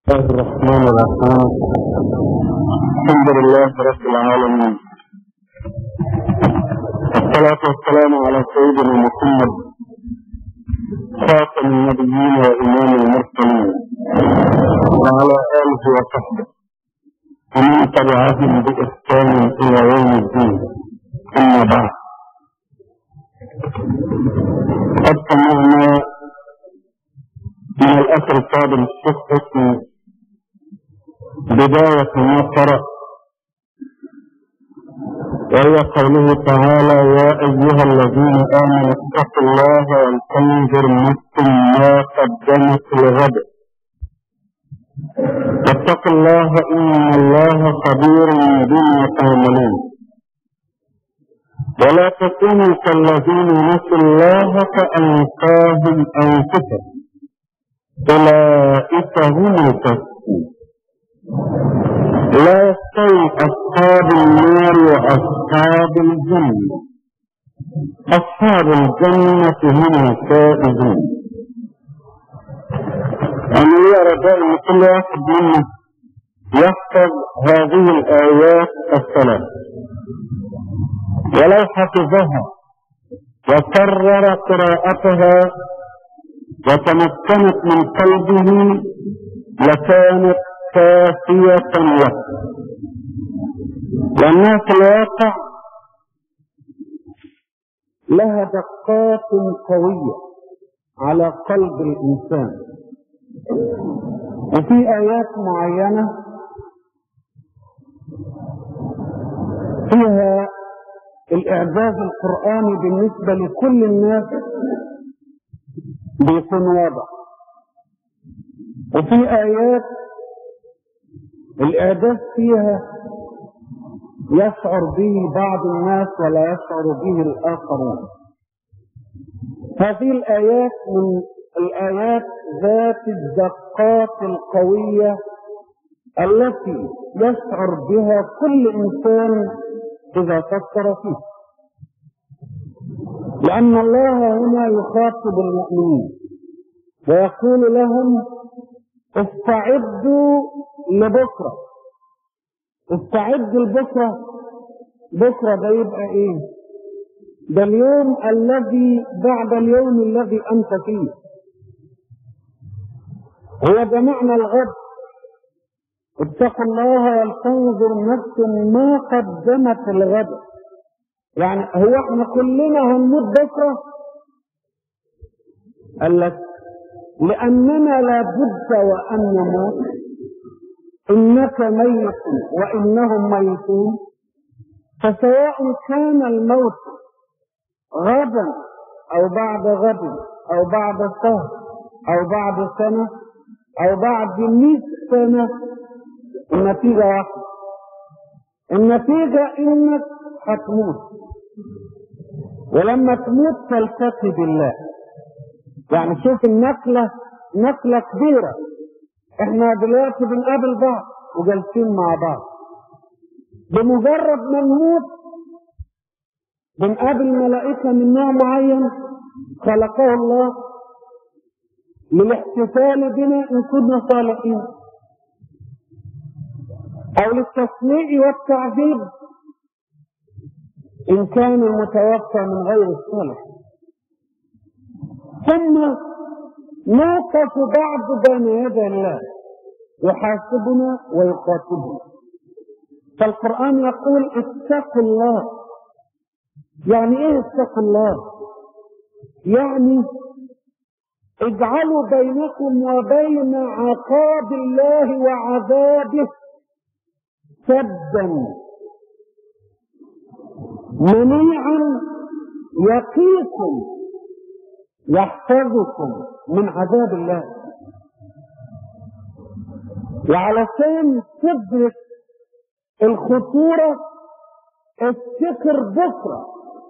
الله الرحمن الرحيم الحمد لله رب العالمين والصلاة والسلام على سيدنا محمد خاتم النبيين وإمام المرسلين وعلى آله وصحبه ومن تبعهم بإحسان إلى يوم الدين أما بعد قد سمعنا من الأثر القادم الشيخ بداية ما قرأ وهي قوله تعالى يا أيها الذين آمنوا اتقوا الله ولتنظر نفس ما قدمت لغد واتقوا الله إن الله خبير بما تعملون ولا تكونوا كالذين نسوا الله فأنساهم أنفسهم أولئك هم الفاسقون لا يستوي أصحاب النار وأصحاب الجنة أصحاب الجنة هم الفائزون أنا يرى دائما كل واحد منا يحفظ هذه الآيات الثلاث ولو حفظها وكرر قراءتها وتمكنت من قلبه لكانت كافية له لأنها في الواقع لها دقات قوية على قلب الإنسان وفي آيات معينة فيها الإعجاز القرآني بالنسبة لكل الناس بيكون واضح وفي آيات الإعجاز فيها يشعر به بعض الناس ولا يشعر به الآخرون هذه الآيات من الآيات ذات الدقات القوية التي يشعر بها كل إنسان إذا فكر فيه لأن الله هنا يخاطب المؤمنين ويقول لهم استعدوا لبكرة استعد لبكرة بكرة ده يبقى ايه ده اليوم الذي بعد اليوم الذي انت فيه هو ده معنى الغد اتقوا الله ولتنظر نفس ما قدمت الغد يعني هو احنا كلنا هنموت بكره قال لك لأننا لابد وأن نموت إنك ميت وإنهم ميتون فسواء كان الموت غدا أو بعد غد أو بعد شهر أو بعد سنة أو بعد مئة سنة النتيجة واحدة النتيجة إنك هتموت ولما تموت تلتقي بالله يعني شوف النقلة نقلة كبيرة احنا دلوقتي بنقابل بعض وجالسين مع بعض بمجرد ما نموت بنقابل ملائكة من نوع معين خلقه الله للاحتفال بنا إن كنا صالحين أو للتسميع والتعذيب إن كان المتوفى من غير الصالح ثم نوقف بعد بين يدي الله يحاسبنا ويقاتلنا فالقرآن يقول اتقوا الله يعني ايه اتقوا الله يعني اجعلوا بينكم وبين عقاب الله وعذابه سدا منيعا يقيكم يحفظكم من عذاب الله وعلشان تدرك الخطورة افتكر بكرة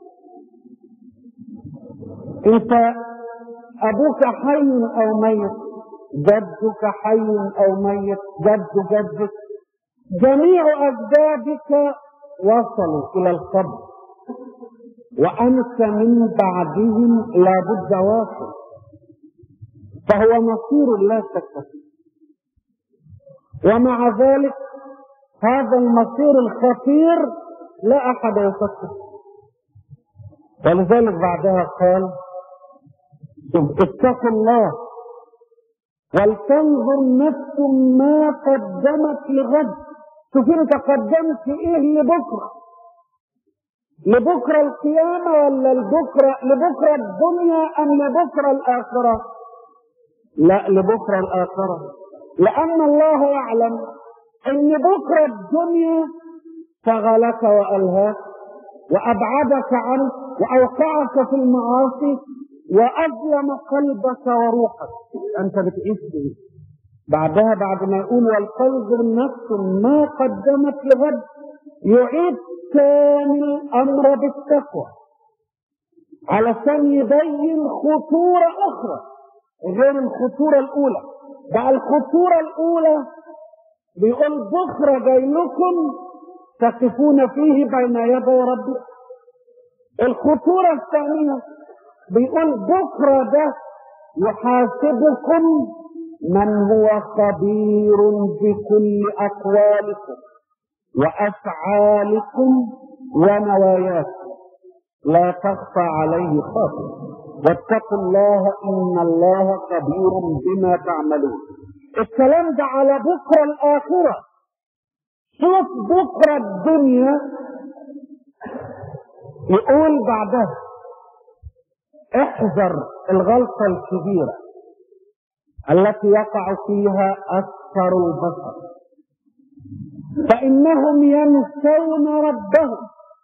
انت ابوك حي او ميت جدك حي او ميت جد جدك جميع اجدادك وصلوا الى القبر وأنت من بعدهم لابد واصل فهو مصير لا شك فيه ومع ذلك هذا المصير الخطير لا احد يفكر ولذلك بعدها قال اتقوا الله ولتنظر نفس ما قدمت لغد شوف انت قدمت ايه لبكره لبكره القيامه ولا لبكره لبكره الدنيا ام لبكره الاخره لا لبكره الاخره لان الله يعلم ان بكره الدنيا شغلك والهاك وابعدك عنه واوقعك في المعاصي واظلم قلبك وروحك انت بتعيش بايه بعدها بعد ما يقول والقلب النفس ما قدمت لغد يعيد ثاني الامر بالتقوى علشان يبين خطورة اخرى غير الخطورة الاولى بقى الخطورة الاولى بيقول بكرة جاي لكم تقفون فيه بين يدي ربكم الخطورة الثانية بيقول بكرة ده يحاسبكم من هو خبير بكل أقوالكم وأفعالكم ونواياكم لا تخفى عليه خافية واتقوا الله إن الله خبير بما تعملون الكلام ده على بكرة الآخرة شوف بكرة الدنيا يقول بعدها احذر الغلطة الكبيرة التي يقع فيها أكثر البشر فإنهم ينسون ربهم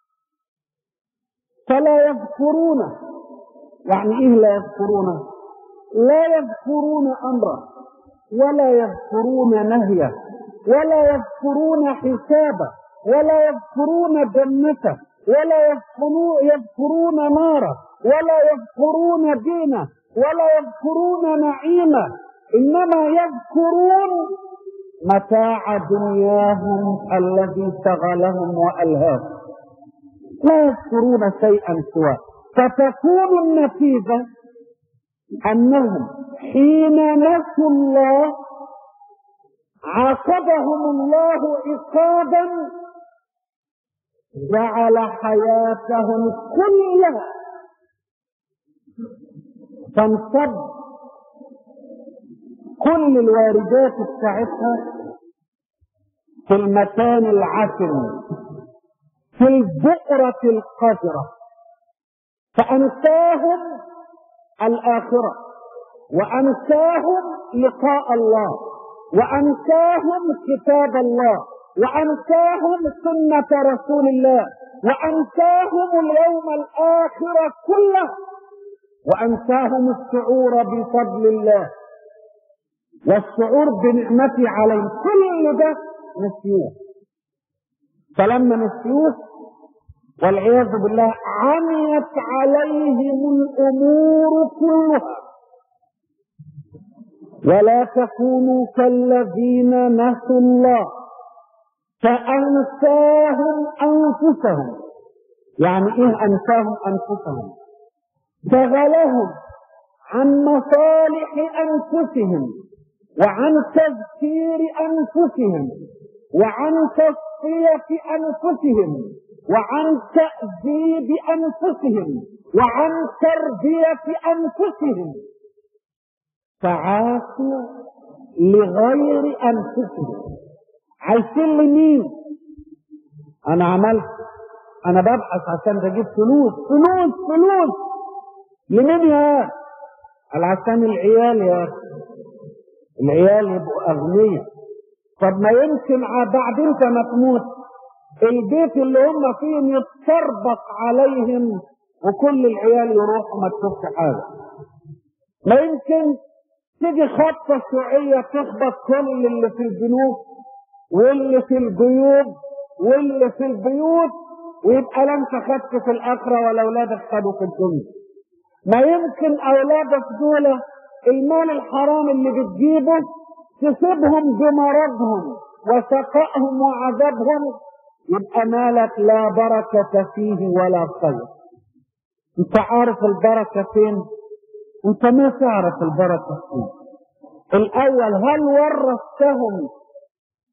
فلا يذكرونه يعني إيه لا يذكرونه لا يذكرون أمره ولا يذكرون نهيه ولا يذكرون حسابه ولا يذكرون جنته ولا يذكرون ناره ولا يذكرون دينه ولا يذكرون نعيمه انما يذكرون متاع دنياهم الذي شغلهم والهاهم لا يذكرون شيئا سواه فتكون النتيجه انهم حين نسوا الله عاقبهم الله عقابا جعل حياتهم كلها تنصب كل الواردات بتاعتها في المكان العسل في البؤرة القذرة فأنساهم الآخرة وأنساهم لقاء الله وأنساهم كتاب الله وأنساهم سنة رسول الله وأنساهم اليوم الآخر كله وأنساهم الشعور بفضل الله والشعور بنعمته عليهم كل ده نسيوه فلما نسيوه والعياذ بالله عميت عليهم الأمور كلها ولا تكونوا كالذين نسوا الله فأنساهم أنفسهم يعني إيه أنساهم أنفسهم شغلهم عن مصالح أنفسهم وعن تذكير أنفسهم وعن تصفية أنفسهم وعن تأديب أنفسهم وعن تربية أنفسهم فعاشوا لغير أنفسهم عايشين لمين؟ أنا عملت أنا ببحث عشان أجيب فلوس فلوس فلوس لمين يا قال عشان العيال يا أخي العيال يبقوا أغنياء طب ما يمكن بعد انت ما تموت البيت اللي هم فيه يتطربق عليهم وكل العيال يروحوا ما تشوفش حاجه ما يمكن تيجي خطة شيوعية تخبط كل اللي في البنوك واللي في الجيوب واللي في البيوت ويبقى لا انت خدت في الاخره ولا اولادك خدوا في الدنيا. ما يمكن اولادك دول المال الحرام اللي بتجيبه تسيبهم بمرضهم وسقائهم وعذابهم يبقى مالك لا بركة فيه ولا خير. انت عارف البركة فين؟ انت ما تعرف البركة فين. الاول هل ورثتهم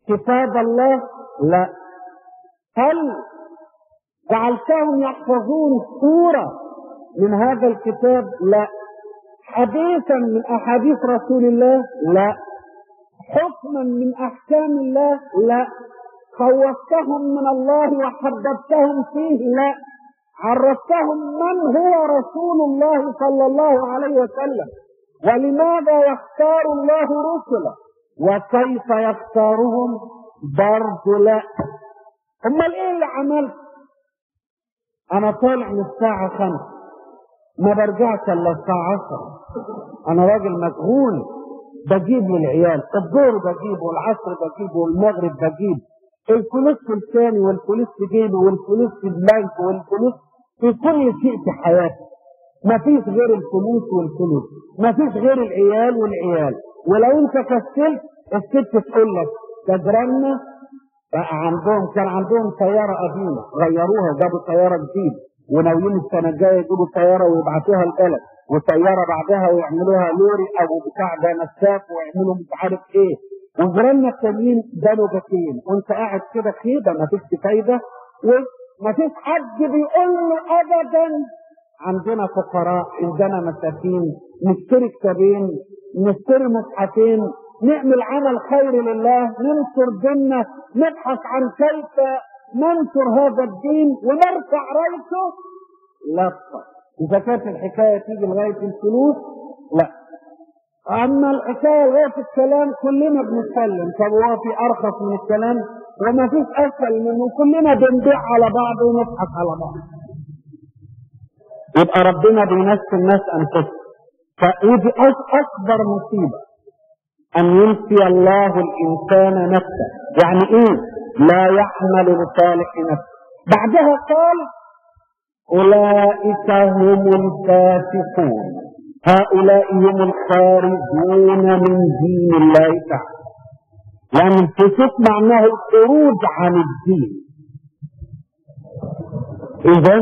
كتاب الله لا هل جعلتهم يحفظون سورة من هذا الكتاب لا حديثا من أحاديث رسول الله لا حكما من أحكام الله لا خوفتهم من الله وحببتهم فيه لا عرفتهم من هو رسول الله صلى الله عليه وسلم ولماذا يختار الله رسله وكيف يختارهم برضه لا امال ايه اللي عملت انا طالع من الساعة خمسة ما برجعش الا الساعة عشرة انا راجل مشغول بجيب للعيال الظهر بجيبه والعصر بجيبه والمغرب بجيب الفلوس في لساني والفلوس في جيبي والفلوس في البنك والفلوس في كل شيء في حياتي ما فيش غير الفلوس والفلوس ما فيش غير العيال والعيال ولو انت كسلت الست تقول لك تجرنا بقى عندهم كان عندهم سيارة قديمة غيروها وجابوا سيارة جديدة وناويين السنة الجاية يجيبوا سيارة ويبعتوها البلد وسيارة بعدها ويعملوها لوري أو بتاع ده نساف ويعملوا مش عارف إيه وجيراننا التانيين بنوا باتين وأنت قاعد كده خيبة ما فيش فايدة وما فيش حد بيقول له أبدا عندنا فقراء عندنا مساكين نشتري كتابين نشتري مصحفين نعمل عمل خير لله ننصر ديننا نبحث عن كيف ننصر هذا الدين ونرفع رايته لا اذا كانت الحكايه تيجي لغايه الفلوس لا اما الحكايه لغايه الكلام كلنا بنتكلم طب هو في ارخص من الكلام وما فيش اسهل منه كلنا بنبيع على بعض ونضحك على بعض يبقى ربنا بينسي الناس انفسهم فيجي اكبر مصيبه أن ينسي الله الإنسان نفسه يعني إيه لا يحمل لصالح نفسه بعدها قال أولئك هم الفاسقون هؤلاء هم الخارجون من دين الله تعالى يعني الفسوق معناه الخروج عن الدين إذا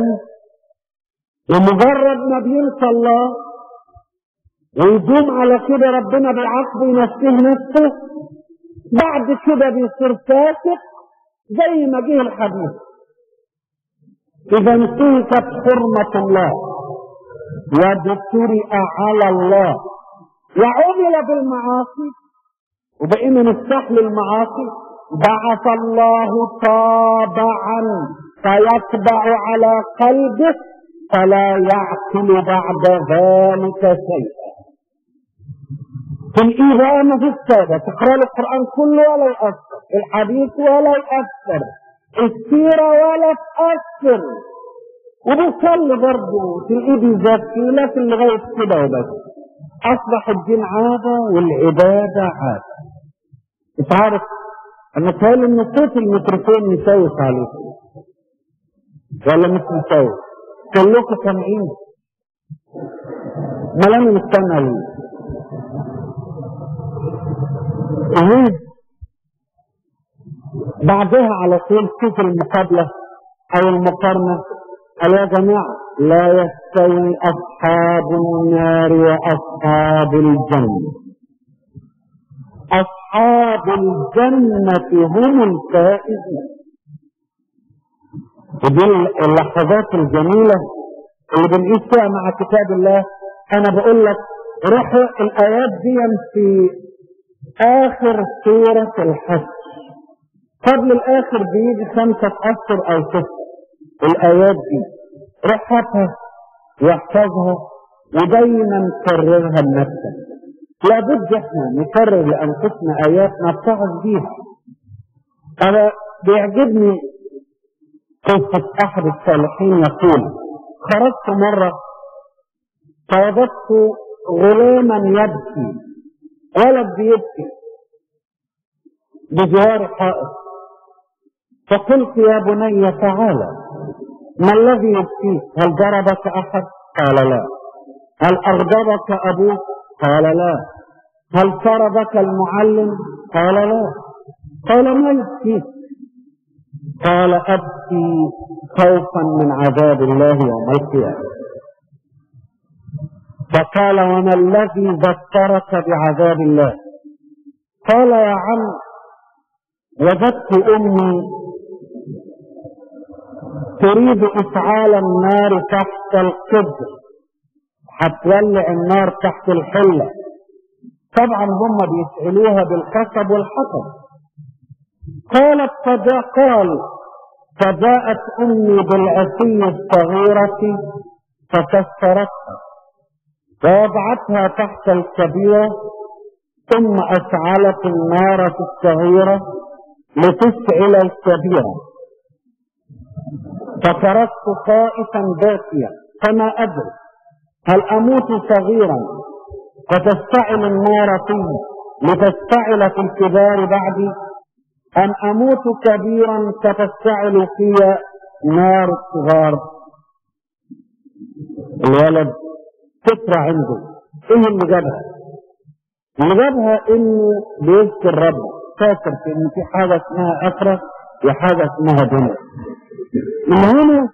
بمجرد ما بينسى الله ويدوم على كده ربنا بالعقل ينسيه نفسه بعد كده بيصير فاسق زي ما جه الحديث اذا انتهكت حرمة الله وابترئ على الله وعمل بالمعاصي وبقينا نستحل المعاصي بعث الله طابعا فيطبع على قلبه فلا يعقل بعد ذلك شيئا في الإيذاء ما في السادة تقرأ القرآن كله ولا يأثر الحديث ولا يأثر السيرة ولا تأثر وبيصلي برضه في الإيد يزكي لكن لغاية كده وبس أصبح الدين عادة والعبادة عادة مش عارف أنا قال إن صوت الميكروفون يسوس عليكم ولا مش مسوس كلكم سامعين ما لم نستنى ليه ايه بعدها على طول شوف المقابلة او المقارنة قال يا جماعة لا يستوي اصحاب النار واصحاب الجنة اصحاب الجنة هم الفائزون ودي اللحظات الجميلة اللي بنقيس فيها مع كتاب الله انا بقول لك روح الايات دي في اخر سورة الحج قبل الاخر بيجي خمسة اشهر او ستة الايات دي روح هاتها واحفظها ودايما كررها لنفسك لابد احنا نكرر لانفسنا ايات نتعظ بيها انا بيعجبني قصة احد الصالحين يقول خرجت مرة فوجدت غلاما يبكي ولد بيبكي بجوار حائط فقلت يا بني تعالى ما الذي يبكيك هل ضربك احد قال لا هل اغضبك ابوك قال لا هل طردك المعلم قال لا قال ما يبكيك قال ابكي خوفا من عذاب الله يوم القيامه فقال وما الذي ذكرك بعذاب الله قال يا عم وجدت أمي تريد إفعال النار تحت القدر هتولع النار تحت الحلة طبعا هم بيسألوها بالخشب والحطب قالت فجاء قال فجاءت أمي بالعصي الصغيرة فكسرتها ووضعتها تحت الكبيرة ثم أشعلت النار في الصغيرة لتشعل الكبيرة فخرجت خائفا باكيا فما أدري هل أموت صغيرا فتشتعل النار فيه لتشتعل في الكبار بعدي أم أموت كبيرا فتشتعل في نار الصغار الولد فكرة عنده ايه اللي جابها اللي جابها انه بيذكر ربه فاكر في ان في حاجة اسمها اخرة وحاجة اسمها دنيا من هنا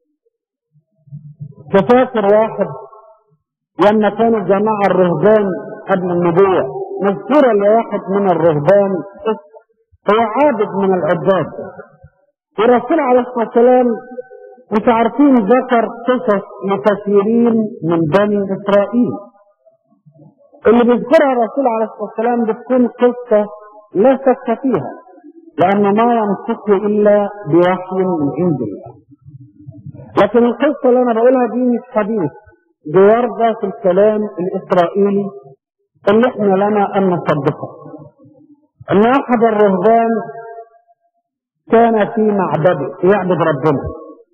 تفاكر واحد لما كانوا الجماعة الرهبان قبل النبوة مذكورة لواحد من الرهبان هو عابد من العباد والرسول عليه الصلاة والسلام مش عارفين ذكر قصص لكثيرين من بني إسرائيل اللي بيذكرها الرسول عليه الصلاة والسلام بتكون قصة لا شك فيها لأن ما ينطق إلا بوحي من عند الله لكن القصة اللي أنا بقولها دي مش حديث دي واردة في الكلام الإسرائيلي اللي احنا لنا أن نصدقه أن أحد الرهبان كان في معبده يعبد ربنا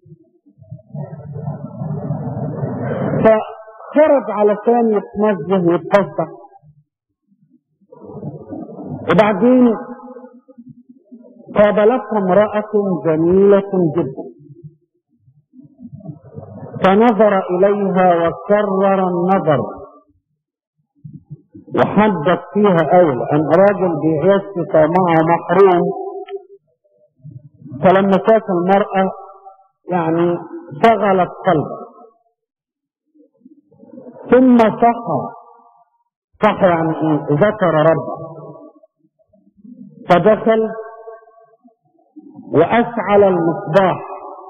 فخرج علشان يتنزه ويتفسح وبعدين قابلته امرأة جميلة جدا فنظر إليها وكرر النظر وحدث فيها أول أن راجل بيعيش في طمعه محروم فلما شاف المرأة يعني شغلت قلبه ثم صحى صحى يعني ايه ذكر ربه فدخل واشعل المصباح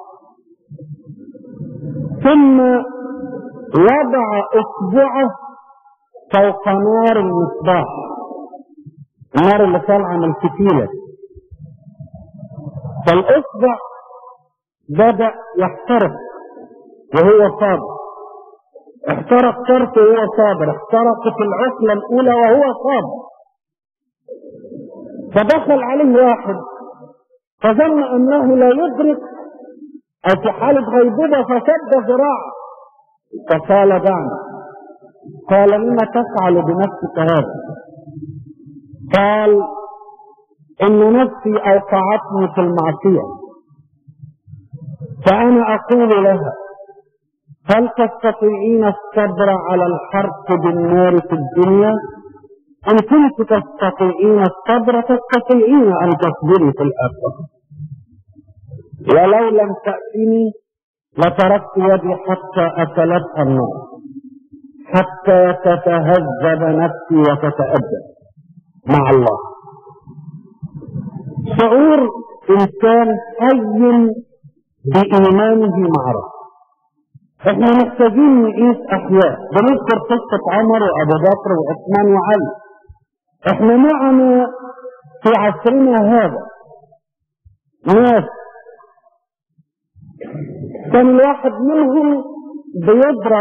ثم وضع اصبعه فوق نار المصباح النار اللي طالعه من الفتيله فالاصبع بدا يحترق وهو صابر احترق طرفه وهو صابر احترقت العقله الاولى وهو صابر فدخل عليه واحد فظن انه لا يدرك او في حالة غيبوبة فشد ذراعه فقال دعني قال لما تفعل بنفسك هذا قال ان نفسي اوقعتني في المعصية فانا اقول لها هل تستطيعين الصبر على الحرق بالنار في الدنيا ان كنت تستطيعين الصبر تستطيعين ان تصبري في الاخره ولو لم تأتني لتركت يدي حتى أكلتها النار حتى تتهذب نفسي وتتأدب مع الله شعور إنسان حي بإيمانه مع ربه احنا محتاجين نقيس أحياء بنذكر قصة عمر وأبو بكر وعثمان وعلي احنا معنا في عصرنا هذا ناس كان الواحد منهم بيضرب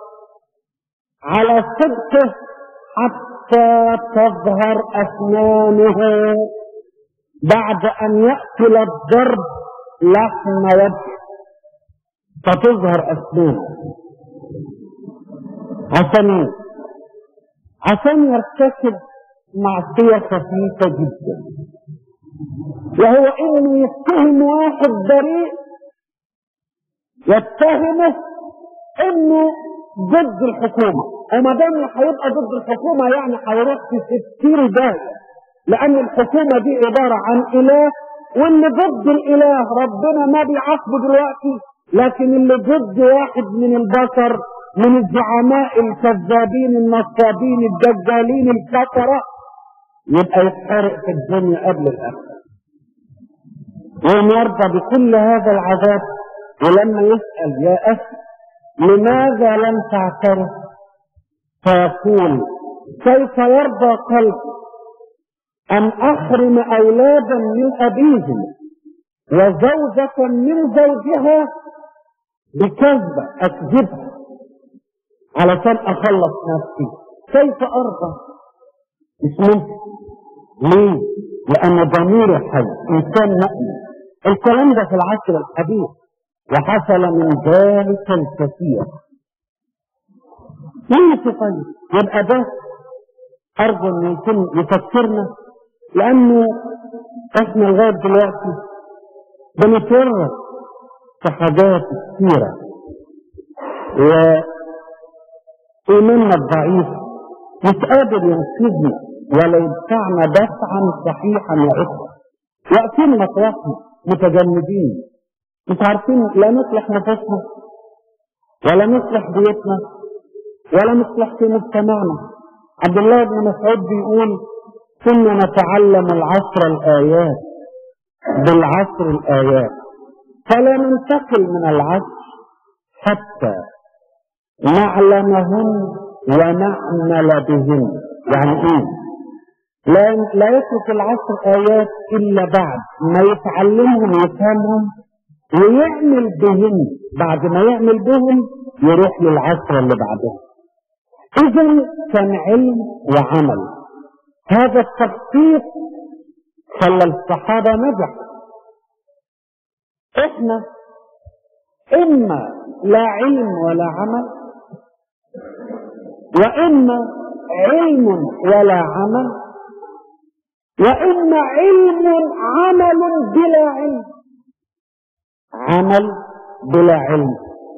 على صدقه حتى تظهر أسنانه بعد أن يأكل الضرب لحم وجهه فتظهر أسنانه عشان عشان يرتكب معصية خفيفة جدا وهو انه يتهم واحد بريء يتهمه انه ضد الحكومة وما دام هيبقى ضد الحكومة يعني هيروح في ستين داهية لان الحكومة دي عبارة عن اله واللي ضد الاله ربنا ما بيعاقبه دلوقتي لكن اللي ضد واحد من البشر من الزعماء الكذابين النصابين الدجالين الكفرة يبقى يتحرق في الدنيا قبل الاخره يوم يرضى بكل هذا العذاب ولما يسأل يا أخي لماذا لم تعترف فيقول كيف يرضى قلبي أن أحرم أولادا من أبيهم وزوجة من زوجها بكذبة أكذبها علشان أخلص نفسي كيف أرضى مش ممكن ليه؟ لأن ضميري حي إنسان مؤمن الكلام ده في العصر الحديث وحصل من ذلك الكثير ليه طيب يبقى ده أرجو أن يكون يفكرنا لأنه إحنا لغاية دلوقتي بنتورط في حاجات كثيرة وإيماننا الضعيف مش قادر ينقذنا ولا يدفعنا دفعا صحيحا يا إخوة واقفين مطرحنا متجمدين مش عارفين لا نصلح نفسنا ولا نصلح بيوتنا ولا نصلح في مجتمعنا عبد الله بن مسعود بيقول كنا نتعلم العصر الآيات بالعصر الآيات فلا ننتقل من العصر حتى نعلمهن ونعمل بهن يعني ايه لا لا يترك العصر آيات إلا بعد ما يتعلمهم يفهمهم ويعمل بهم بعد ما يعمل بهم يروح للعصر اللي بعده إذا كان علم وعمل هذا التخطيط خلى الصحابة نجح احنا اما لا علم ولا عمل واما علم ولا عمل واما علم عمل بلا علم عمل بلا علم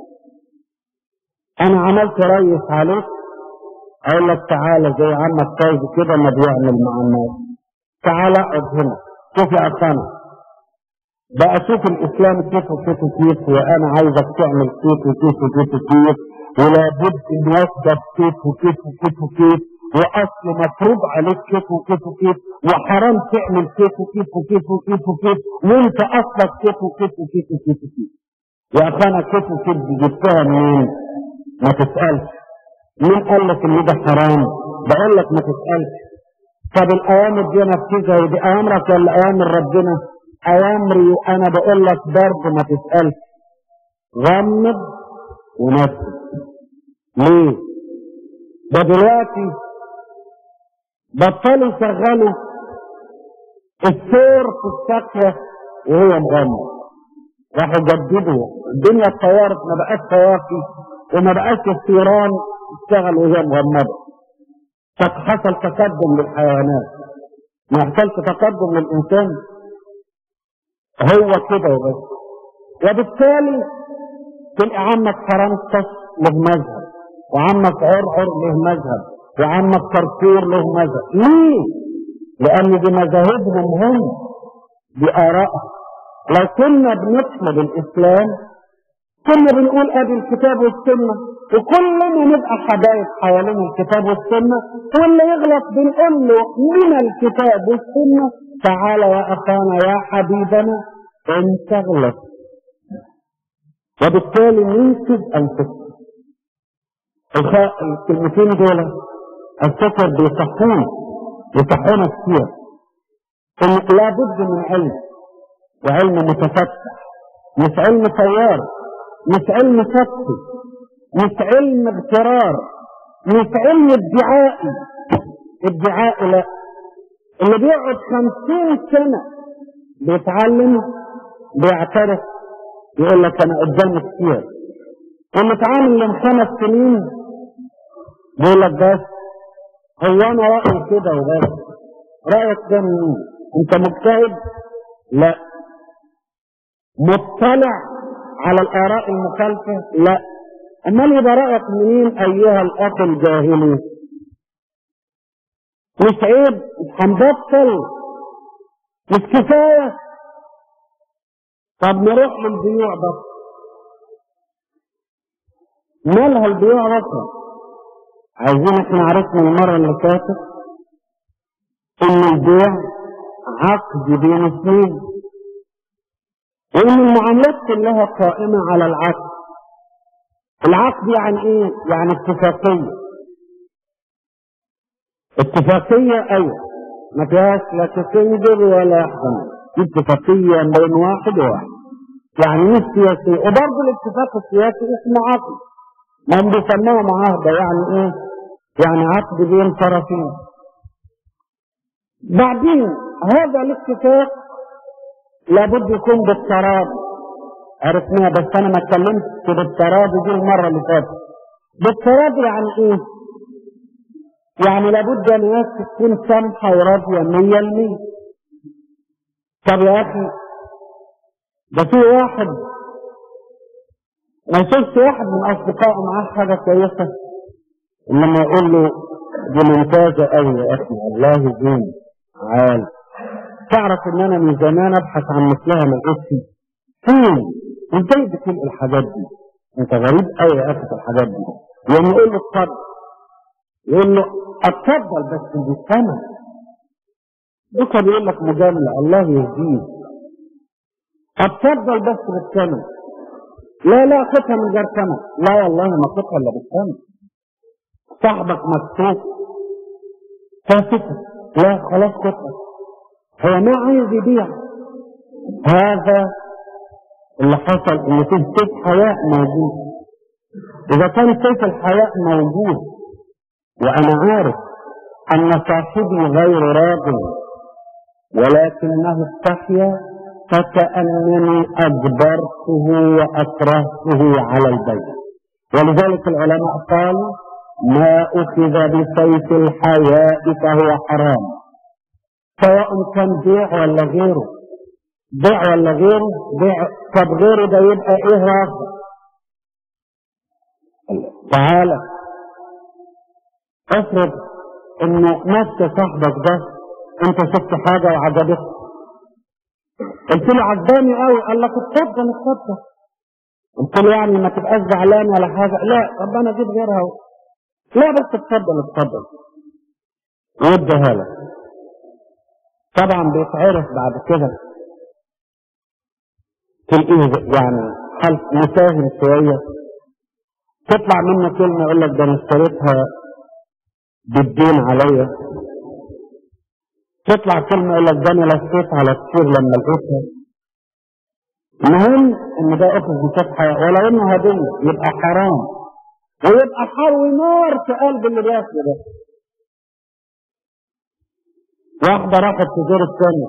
انا عملت ريس عليك اقول لك تعالى زي عمك طيب كده ما بيعمل مع الناس تعالى اقعد هنا شوف يا اخانا بقى شوف الاسلام كيف وكيف وكيف وانا عايزك تعمل كيف وكيف وكيف وكيف ولابد ان يثبت كيف وكيف وكيف وكيف واصل مفروض عليك كيف وكيف وكيف وحرام تعمل كيف وكيف وكيف وكيف وكيف وانت اصلك كيف وكيف وكيف وكيف وكيف يا اخانا كيف وكيف دي جبتها منين؟ ما تسالش مين قال لك ان ده حرام؟ بقول لك ما تسالش طب الاوامر دي نفذها ودي اوامرك ولا اوامر ربنا؟ اوامري وانا بقول لك برضه ما تسالش غمض ونفذ ليه؟ ده دلوقتي بطلوا يشغلوا السير في السقف وهو مغمض راحوا جددوا الدنيا اتطورت ما بقاش طوافي وما بقاش الثيران تشتغل وهي مغمضه قد حصل تقدم للحيوانات ما يحصلش تقدم للانسان هو كده وبس وبالتالي تلقى عمك فرنسا له مذهب وعمك عرعر له مذهب وعمك كركور له مذهب ليه؟ لأن دي مذاهبهم هم دي آرائهم لو كنا بنحمد الإسلام كنا بنقول أدي الكتاب والسنة وكلنا نبقى حبايب حوالين الكتاب والسنة واللي يغلط بنقول له من الكتاب والسنة تعالى يا أخانا يا حبيبنا أنت غلط وبالتالي ننقذ أنفسنا الكلمتين دول الفكر بيصحون يصحون كثير ان لابد من علم وعلم متفتح مش علم طيار مش علم سطحي مش علم اغترار مش علم ادعائي ادعاء لا اللي بيقعد خمسين سنة بيتعلم بيعترف يقول لك انا قدامي كتير واللي اتعامل من خمس سنين بيقول لك بس هو انا رايي كده وبس رايك ده مين انت مجتهد لا مطلع على الاراء المخالفه لا امال يبقى رايك منين ايها الاخ الجاهلي مش عيب هنبطل مش كفايه طب نروح للبيوع بس مالها البيوع بس عايزين احنا عرفنا المرة اللي فاتت ان البيع عقد بين اثنين وإن المعاملات كلها قائمة على العقد العقد يعني إيه؟ يعني اتفاقية اتفاقية أيوة ما فيهاش لا تسندر ولا يحزن اتفاقية بين واحد وواحد يعني مش سياسية وبرضه الاتفاق السياسي اسمه عقد ما هم بيسموه معاهدة يعني ايه؟ يعني عقد بين طرفين بعدين هذا الاتفاق لابد يكون بالتراضي عرفناها بس انا ما اتكلمتش بالتراضي دي المره اللي فاتت بالتراضي يعني ايه؟ يعني لابد ان الناس تكون سامحه وراضيه 100% طب يا اخي ده في واحد ما شفت واحد من اصدقائي معاه حاجه كويسه لما يقول له دي ممتازه قوي يا اخي الله يزين عال تعرف ان انا من زمان ابحث عن مثلها ما لقيتش فين ازاي بتلقي الحاجات دي انت غريب قوي يا اخي في الحاجات دي يوم يقول له اتفضل يقول له اتفضل بس بالثمن بكره بيقول لك مجامله الله يهديه اتفضل بس بالثمن لا لا خدها من غير ثمن لا والله ما خدها الا بالثمن صاحبك مكتوب فاسكت لا خلاص خدها هو ما عايز يبيع هذا اللي حصل ان فيه سيف حياء موجود اذا كان سيف الحياء موجود وانا عارف ان صاحبي غير راض ولكنه استحيا فكأنني أجبرته وأكرهته على البيع ولذلك العلماء قالوا ما أخذ بسيف الحياء فهو حرام سواء كان بيع ولا غيره بيع ولا غيره بيع طب غيره ده يبقى ايه رافض تعالى افرض انه نفس صاحبك ده انت شفت حاجه وعجبتك قلت له عجباني قوي قال لك اتفضل اتفضل قلت له يعني ما تبقاش زعلان ولا حاجه لا طب انا اجيب غيرها لا بس اتفضل اتفضل واديها لك طبعا بيتعرف بعد كده تلاقيه يعني حل مساهم شويه تطلع منه كلمه يقول لك ده انا اشتريتها بالدين عليا تطلع كلمه يقول لك ده انا لفيت على السور لما لقيتها المهم ان ده اخذ بفتحه ولو انه هديه يبقى حرام ويبقى حرو نار في قلب اللي بياكله ده واحدة راحت تزور الثانية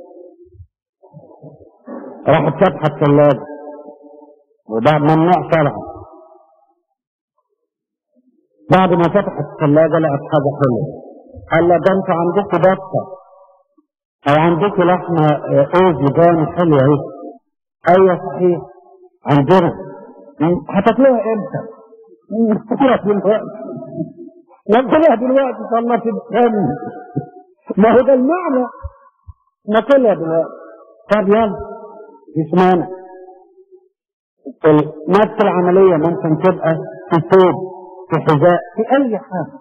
راحت فاتحة الثلاجة وده ممنوع شرعا بعد ما فتحت الثلاجة لقت حاجة حلوة قال لها ده انتوا عندكم بطة أو عندكم لحمة أوزي جاني حلوة اهي أيوة صحيح عندنا هتاكلوها امتى؟ ناكلها دلوقتي ناكلها دلوقتي صلى في الثاني ما هو ده المعنى ناكلها دلوقتي طب يلا مش مانع نفس العملية ممكن تبقى في ثوب في حذاء في أي حاجة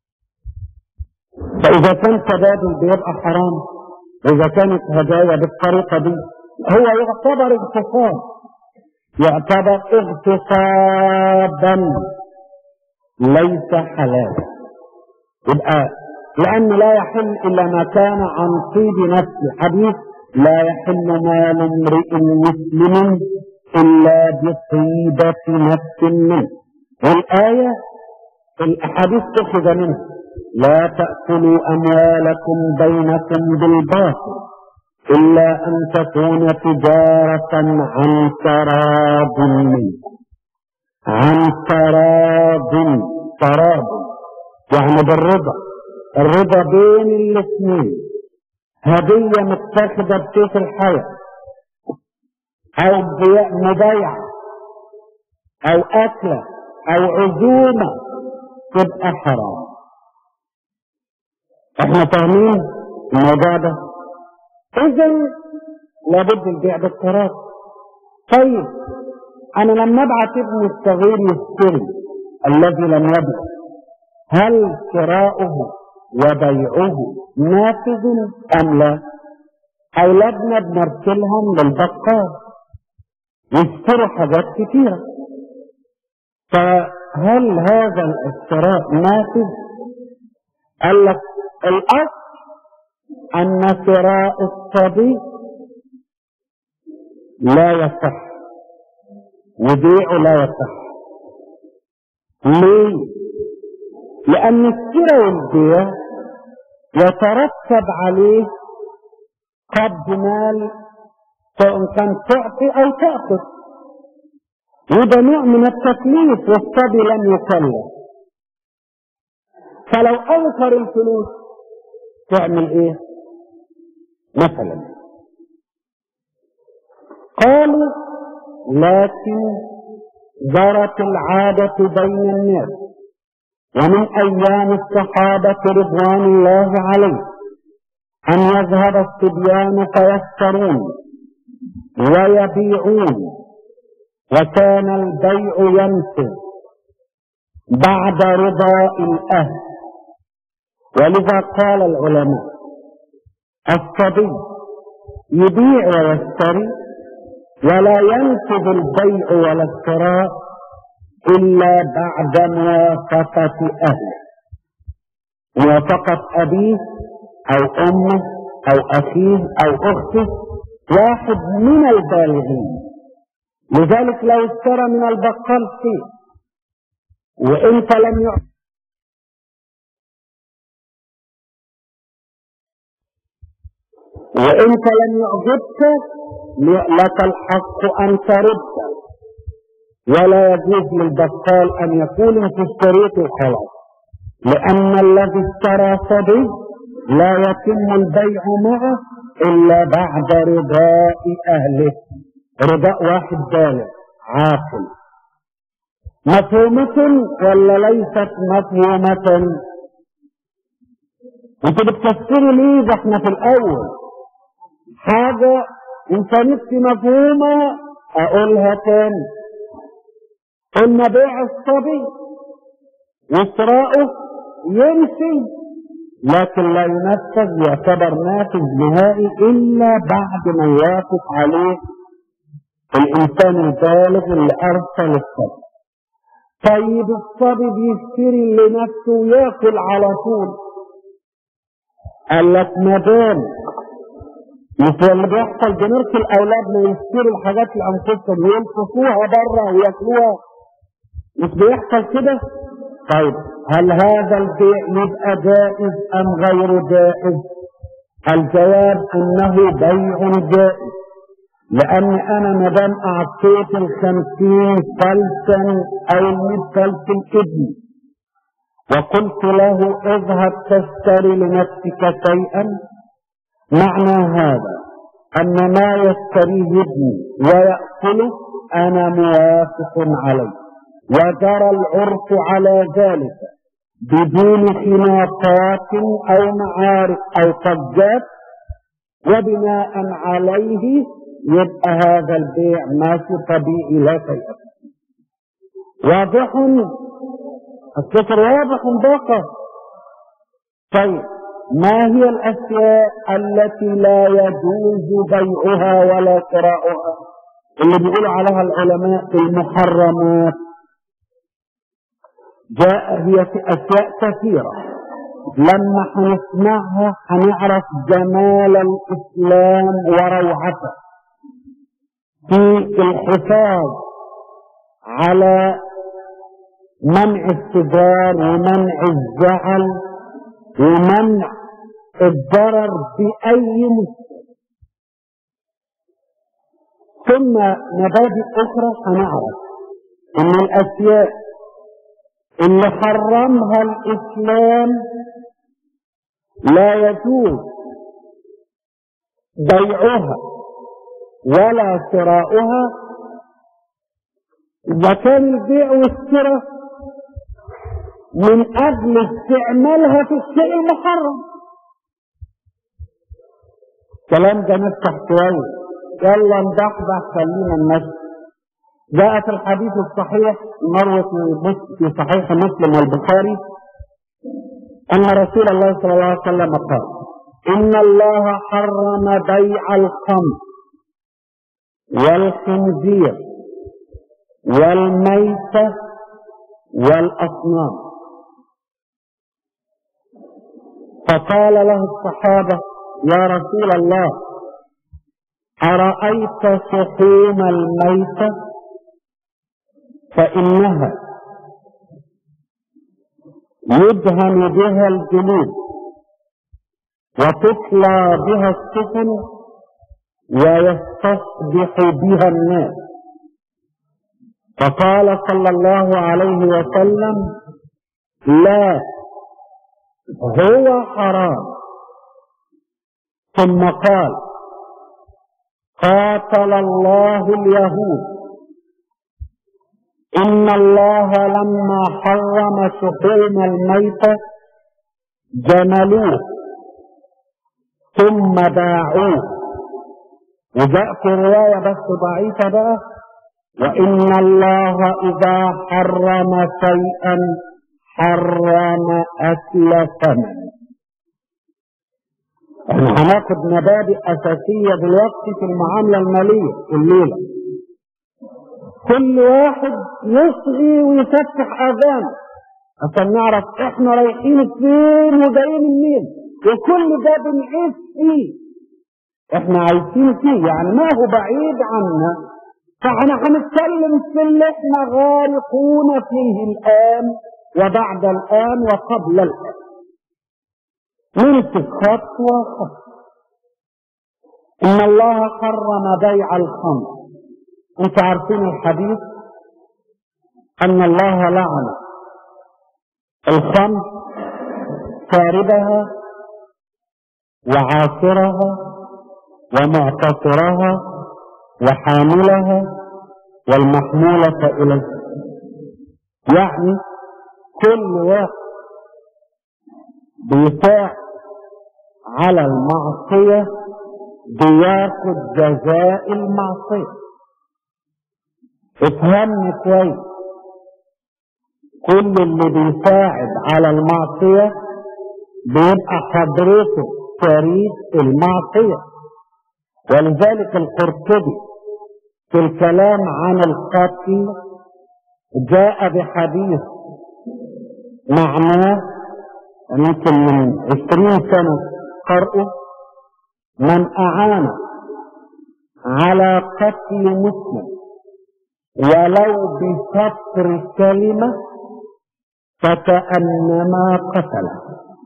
فإذا كان تبادل بيبقى حرام وإذا كانت هدايا بالطريقة دي هو يعتبر اغتصاب يعتبر اغتصابا ليس حلالا يبقى لأنه لا يحل إلا ما كان عن طيب نفس حديث لا يحل مال امرئ مسلم إلا بطيبة نفس منه والآية الأحاديث تأخذ منه لا تأكلوا أموالكم بينكم بالباطل إلا أن تكون تجارة عن تراض منكم عن تراض تراض يعني بالرضا الرضا بين الاثنين هدية متاخدة بسيف الحياة أو مبايعة أو أكلة أو عزومة تبقى حرام احنا فاهمين الموضوع ده اذا لابد البيع بالتراضي طيب انا لما ابعت ابني الصغير يشتري الذي لم يبلغ هل شراؤه وبيعه نافذ ام لا اولادنا بنرسلهم للبقال يشتروا حاجات كتيرة فهل هذا الاشتراء نافذ قال لك الاصل ان شراء الصبي لا يصح وبيعه لا يصح ليه لان الشراء والبيع يترتب عليه قبض مال سواء كان تعطي او تاخذ وده نوع من التكليف والصبي لم يكلف فلو انكر الفلوس تعمل ايه مثلا قالوا لكن جرت العادة بين الناس ومن ايام الصحابة رضوان الله عليه ان يذهب الصبيان فيشترون ويبيعون وكان البيع ينفذ بعد رضا الاهل ولذا قال العلماء الصبي يبيع ويشتري ولا ينفذ البيع ولا الشراء الا بعد موافقة اهله موافقة ابيه او امه او اخيه او اخته واحد من البالغين لذلك لو اشترى من البقال شيء وانت لم يعطي وانت لم يعجبك لك الحق ان ترد ولا يجوز للبقال ان يقول انت اشتريت وخلاص لان الذي اشترى صبي لا يتم البيع معه الا بعد رضاء اهله رضاء واحد بالغ عاقل مفهومة ولا ليست مفهومة انت بتفسري ليه ده احنا في الاول حاجة انت نفسي مفهومة اقولها تاني قلنا بيع الصبي وشراؤه يمشي لكن لا ينفذ يعتبر نافذ نهائي الا بعد ما يوافق عليه الانسان البالغ اللي ارسل الصبي طيب الصبي بيشتري لنفسه وياكل على طول قال لك ما دام مش اللي بيحصل بنرسل اولادنا يشتروا الحاجات لانفسهم ويلقفوها بره وياكلوها مش بيحصل كده طيب هل هذا البيع يبقى جائز ام غير جائز الجواب انه بيع جائز لان انا ما دام اعطيت الخمسين فلسا او المئة فلس الابن وقلت له اذهب تشتري لنفسك شيئا معنى هذا ان ما يشتريه ابني ويأكله انا موافق عليه وجرى العرف على ذلك بدون خلافات او معارك او قجات وبناء عليه يبقى هذا البيع ماشي طبيعي لا شيء واضح السفر واضح بقى طيب ما هي الاشياء التي لا يجوز بيعها ولا شراؤها اللي بيقولوا عليها العلماء المحرمات جاء هي في اشياء كثيره لما هنسمعها هنعرف جمال الاسلام وروعته في الحفاظ على منع السجار ومنع الزعل ومنع الضرر بأي مسلم ثم مبادئ أخرى هنعرف أن الأشياء اللي حرمها الإسلام لا يجوز بيعها ولا شراؤها إذا كان البيع والشراء من أجل استعمالها في الشيء المحرم كلام ده نفتح شوية يلا ندحدح خلينا نمشي جاء في الحديث الصحيح مروة في صحيح مسلم والبخاري أن رسول الله صلى الله عليه وسلم قال إن الله حرم بيع الخمر والخنزير والميتة والأصنام فقال له الصحابة يا رسول الله أرأيت شحوم الميتة فإنها يدهن بها الجلود وتطلى بها السفن ويستصبح بها الناس فقال صلى الله عليه وسلم لا هو حرام ثم قال قاتل الله اليهود إن الله لما حرم شحوم الميتة جملوه ثم باعوه وجاء في رواية بس ضعيفة بقى وإن الله إذا حرم شيئا حرم أكل ثمن احنا هناخد مبادئ أساسية دلوقتي في المعاملة المالية الليلة كل واحد يصغي ويفتح اذانه عشان نعرف احنا رايحين فين وجايين منين وكل ده بنعيش فيه احنا عايشين فيه يعني ما هو بعيد عنا فاحنا هنتكلم في اللي احنا غارقون فيه الان وبعد الان وقبل الان نمسك خطوه خطوه ان الله حرم بيع الخمر انتوا عارفين الحديث ان الله لعن الخمر شاربها وعاصرها ومعتصرها وحاملها والمحمولة إليه يعني كل واحد بيساعد على المعصية بياخد جزاء المعصية افهمني كويس كل اللي بيساعد على المعصية بيبقى حضرته شريك المعصية ولذلك القرطبي في الكلام عن القتل جاء بحديث معناه يمكن من عشرين سنة قرأه من أعان على قتل مسلم ولو بسطر كلمة فكأنما قتله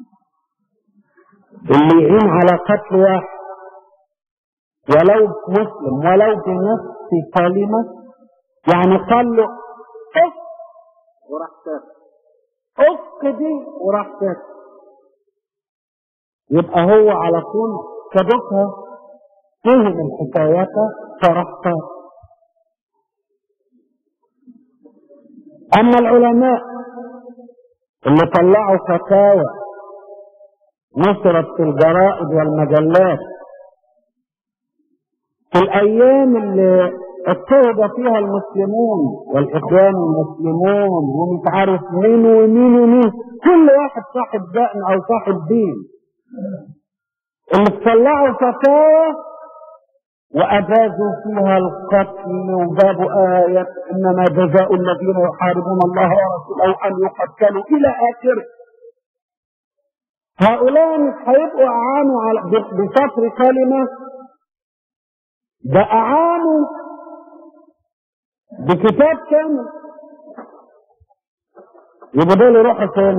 اللي يعين على قتل واحد ولو مسلم ولو بنصف كلمة يعني قال له اف وراح ساكت اف دي وراح ساكت يبقى هو على طول كبتها فهم الحكايات فراح ساكت اما العلماء اللي طلعوا فتاوى نشرت في الجرائد والمجلات في الايام اللي اضطهد فيها المسلمون والاخوان المسلمون ومش عارف مين ومين ومين كل واحد صاحب دقن او صاحب دين اللي طلعوا فتاوى وأجازوا فيها القتل وجابوا آية إنما جزاء الذين يحاربون الله ورسوله أن يقتلوا إلى آخره هؤلاء مش هيبقوا أعانوا على بسطر كلمة ده أعانوا بكتاب كامل يبقى دول يروحوا فين؟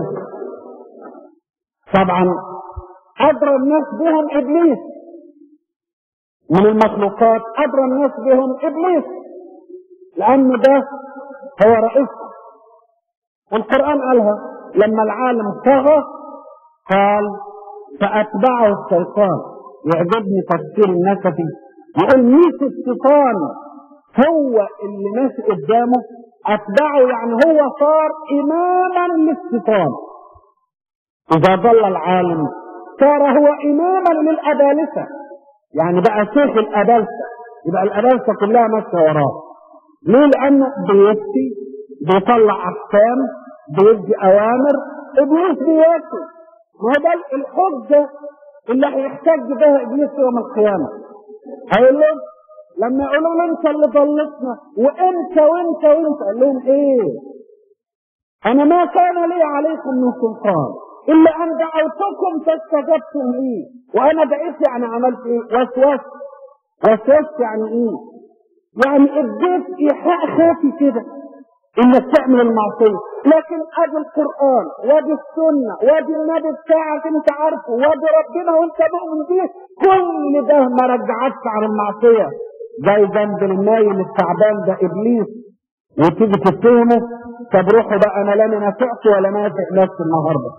طبعا أدرى الناس بهم إبليس من المخلوقات أدرى الناس بهم إبليس لأن ده هو رئيسهم والقرآن قالها لما العالم طغى قال فأتبعه الشيطان يعجبني تفسير النسفي يقول ميس الشيطان هو اللي ماشي قدامه أتبعه يعني هو صار إماما للشيطان إذا ضل العالم صار هو إماما للأبالسة يعني بقى شيخ الأبالسة يبقى الأبالسة كلها ماشية وراه ليه؟ لأنه بيفتي بيطلع أحكام بيدي أوامر إبليس بياكل ما هو ده الحجة اللي هيحتج بها إبليس يوم القيامة هيقول لهم لما يقولوا له انت اللي ضلتنا وانت وانت وانت قال لهم ايه انا ما كان لي عليكم من سلطان الا ان دعوتكم فاستجبتم لي وانا دعيت يعني عملت ايه وسوست وسوست يعني ايه يعني اديت ايحاء خافي كده انك تعمل المعصيه لكن ادي القران وادي السنه وادي النبي بتاعك انت عارفه وادي ربنا وانت مؤمن بيه كل ده ما رجعتش عن المعصيه زي ذنب المايل التعبان ده ابليس وتيجي تتهمه طب روحوا بقى انا لا انا نافعت ولا نافع نفسي النهارده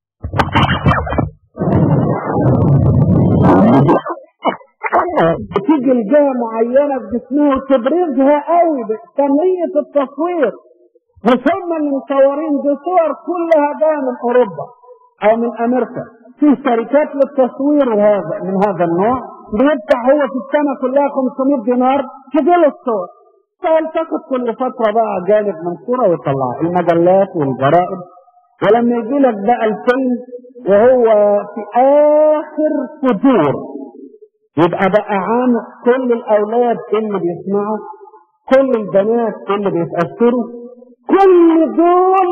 بتيجي الجهه معينه بجسمها وتبرزها قوي بتنميه التصوير وثم المصورين دي صور كلها جايه من اوروبا او من امريكا في شركات للتصوير هذا من هذا النوع بيدفع هو في السنه كلها 500 دينار تجي له الصور فيلتقط كل فتره بقى جانب من صوره ويطلعها المجلات والجرائد ولما يجي لك بقى الفيلم وهو في اخر فجور يبقى بقى عام كل الاولاد اللي بيسمعوا كل البنات اللي بيتاثروا كل دول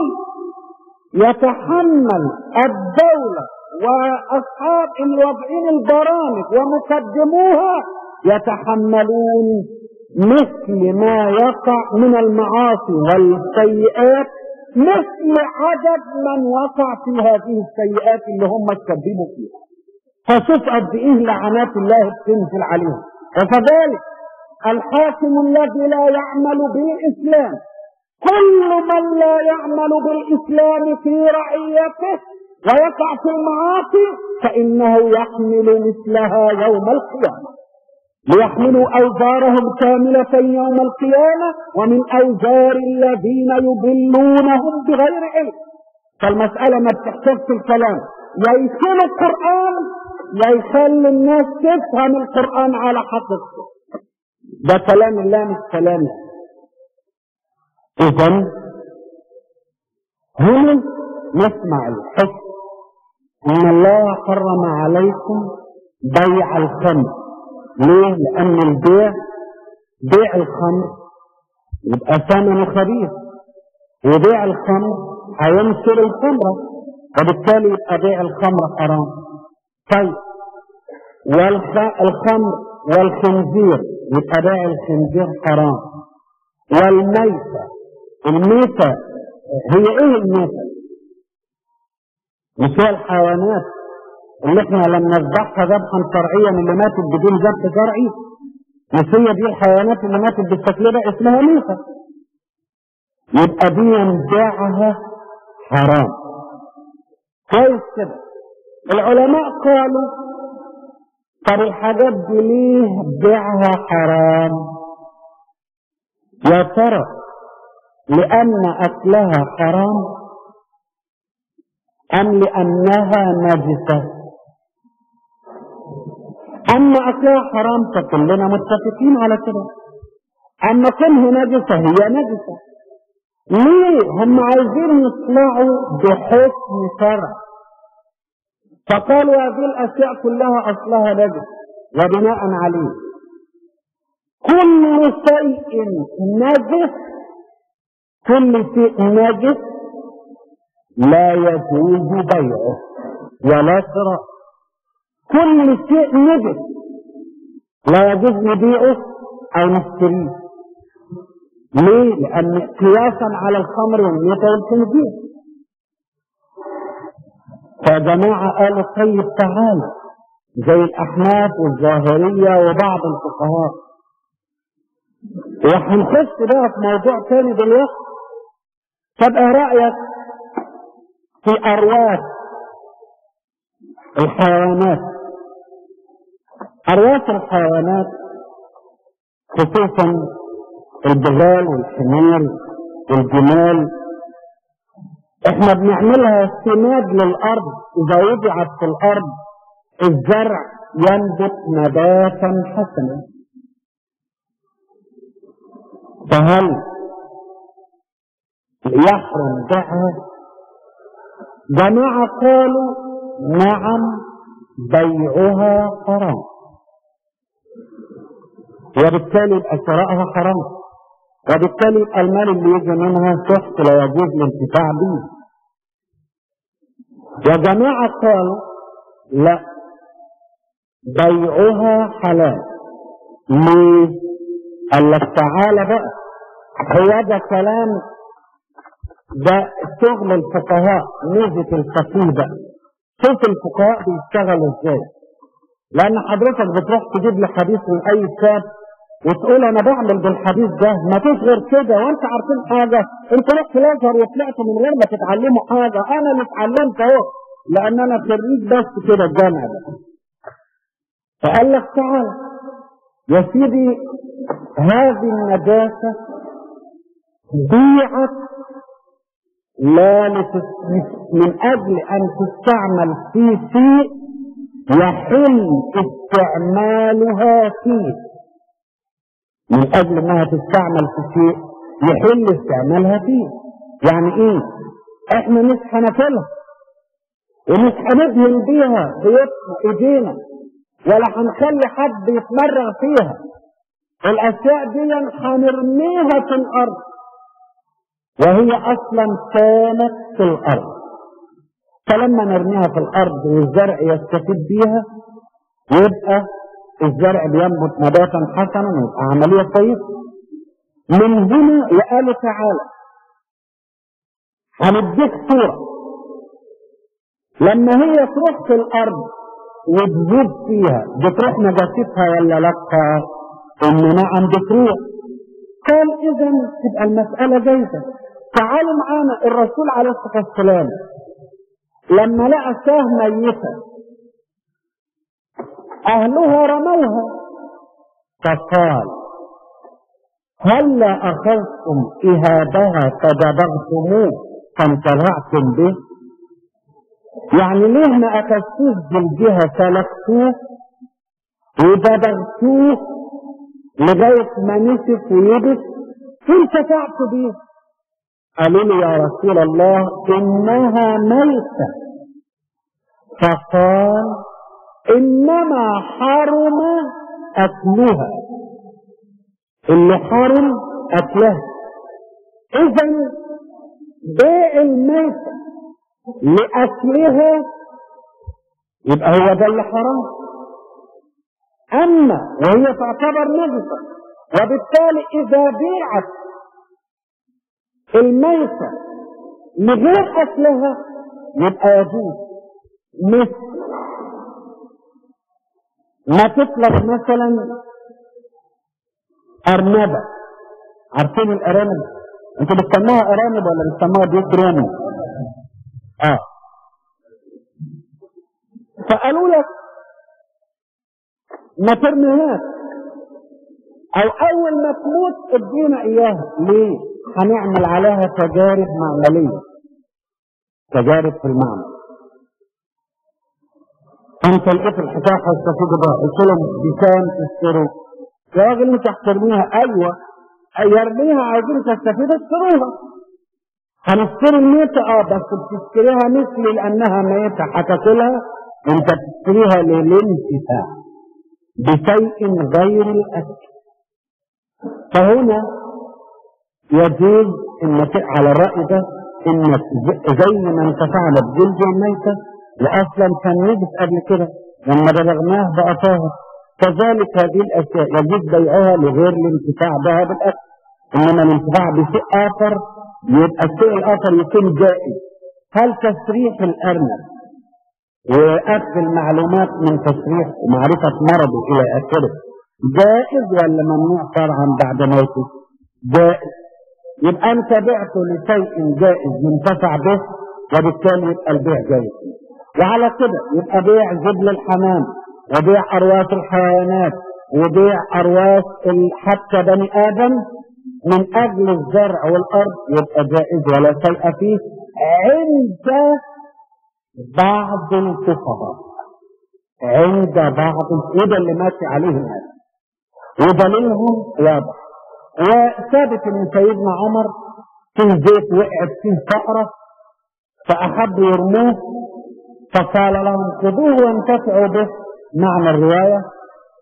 يتحمل الدوله واصحاب الوضعين البرامج ومقدموها يتحملون مثل ما يقع من المعاصي والسيئات مثل عدد من وقع في هذه السيئات اللي هم تسببوا فيها فشوف قد ايه لعنات الله بتنزل عليهم وكذلك الحاكم الذي لا يعمل بالاسلام كل من لا يعمل بالاسلام في رعيته ويقع في المعاصي فانه يحمل مثلها يوم القيامه ليحملوا اوزارهم كامله يوم القيامه ومن اوزار الذين يضلونهم بغير علم فالمساله ما بتحتاجش الكلام يا يكون القران يا يخلي الناس تفهم القران على حقيقته ده كلام الله مش كلامي اذا هنا نسمع الحكم ان الله حرم عليكم بيع الخمر ليه لان البيع بيع الخمر يبقى ثمنه خبيث وبيع الخمر هينشر الخمره وبالتالي يبقى بيع الخمر حرام طيب والخمر والخنزير يبقى بيع الخنزير حرام والميتة الميتة هي ايه الميتة مش هي الحيوانات اللي احنا لما نذبحها ذبحا شرعيا اللي ماتت بدون ذبح شرعي مش هي دي الحيوانات اللي ماتت بالشكل ده اسمها ميتة يبقى دي بيعها حرام كويس كده العلماء قالوا طب الحاجات دي ليه بيعها حرام يا ترى لأن أكلها حرام أم لأنها نجسة أما أكلها حرام فكلنا متفقين على كده أما كونه نجسة هي نجسة ليه هم عايزين يطلعوا بحكم شرع فقالوا هذه الأشياء كلها أصلها نجس وبناء عليه كل شيء نجس كل شيء نجس لا يجوز بيعه ولا شراء كل شيء نجس لا يجوز نبيعه او نشتريه ليه؟ لأن قياسا على الخمر والميتة والخنزير فجماعة قالوا طيب تعالى زي الأحناف والظاهرية وبعض الفقهاء وهنخش بقى في موضوع تاني دلوقتي طب ايه رأيك في أرواح الحيوانات أرواح الحيوانات خصوصا البغال والحمير والجمال احنا بنعملها سماد للأرض إذا وضعت في الأرض الزرع ينبت نباتا حسنا فهل يحرم بيعها جماعة قالوا نعم بيعها حرام وبالتالي يبقى شرائها حرام وبالتالي يبقى المال اللي يجي منها سحت لا يجوز الانتفاع به وجماعة قالوا لا بيعها حلال ليه؟ قال لك تعالى بقى هو ده كلام ده شغل الفقهاء ميزة الفقيه بقى شوف الفقهاء بيشتغلوا ازاي لان حضرتك بتروح تجيب لي حديث من اي كتاب وتقول انا بعمل بالحديث ده ما فيش غير كده وانت عارفين حاجه انت رحت الازهر وطلعت من غير ما تتعلموا حاجه انا اللي اتعلمت اهو لان انا خريج بس كده الجامعه ده فقال لك تعال يا سيدي هذه النجاسه بيعت لا لتس... من اجل ان تستعمل في شيء يحل استعمالها فيه من اجل انها تستعمل في شيء يحل استعمالها فيه يعني ايه احنا مش هناكلها ومش هندهن بيها بيوتنا ايدينا ولا هنخلي حد يتمرغ فيها الاشياء دي هنرميها في الارض وهي اصلا كانت في الارض فلما نرميها في الارض والزرع يستفيد بيها يبقى الزرع بينبت نباتا حسنا ويبقى عمليه كويسه من هنا وقالوا تعالى هنديك صوره لما هي تروح في الارض وتزيد فيها بتروح نجاستها ولا لا؟ ان نعم بتروح قال اذا تبقى المساله جيده تعالوا معانا الرسول عليه الصلاه والسلام لما لقى شاه ميته اهلها رموها فقال هلا اخذتم اهابها فدبغتموه فانتفعتم به يعني ليه ما اخذتوش بالجهه سلكتوه ودبغتوه لغايه ما نشف ويبس فانتفعتوا به قالوا له يا رسول الله انها ميته فقال انما حرم اكلها اللي حرم اكلها اذا بيع الميته لاكلها يبقى هو ده اللي حرام اما وهي تعتبر نجسه وبالتالي اذا بيعت الميتة لغير أكلها يبقى يجوز مثل ما تطلق مثلا أرنبة عارفين الأرانب أنتوا بتسموها أرانب ولا بتسموها بيت رامي؟ آه فقالوا لك ما ترميهاش أو أول ما تموت ادينا إياها ليه؟ هنعمل عليها تجارب معملية تجارب في المعمل انت لقيت الحكايه هيستفيد بها قلت لهم بكام تشتروا يا راجل مش هترميها ايوه يرميها عايزين تستفيد اشتروها هنشتري الميتة اه بس بتشتريها مثلي لانها ميتة هتاكلها انت بتشتريها للانتفاع بشيء غير الاكل فهنا يجوز انك على الرأي ده انك زي ما انتفعنا بجلد الميتة واصلا كان نجس قبل كده لما بلغناه بقى طاهر كذلك هذه الاشياء يجوز بيعها لغير الانتفاع بها بالاكل انما الانتفاع بشيء اخر يبقى الشيء الاخر يكون جائز هل تسريح الارنب واخذ المعلومات من تسريح ومعرفه مرضه الى اخره جائز ولا ممنوع شرعا بعد موته؟ جائز يبقى انت بعته لشيء جائز ينتفع به وبالتالي يبقى البيع جائز وعلى كده يبقى بيع زبل الحمام وبيع ارواس الحيوانات وبيع ارواس حتى بني ادم من اجل الزرع والارض يبقى جائز ولا شيء فيه عند بعض الفقهاء عند بعض وده اللي ماشي عليه الناس ودليلهم واضح وثابت ان سيدنا عمر في زيت وقعت فيه فأرة فأحبوا يرموه فقال لهم خذوه وانتفعوا به معنى الرواية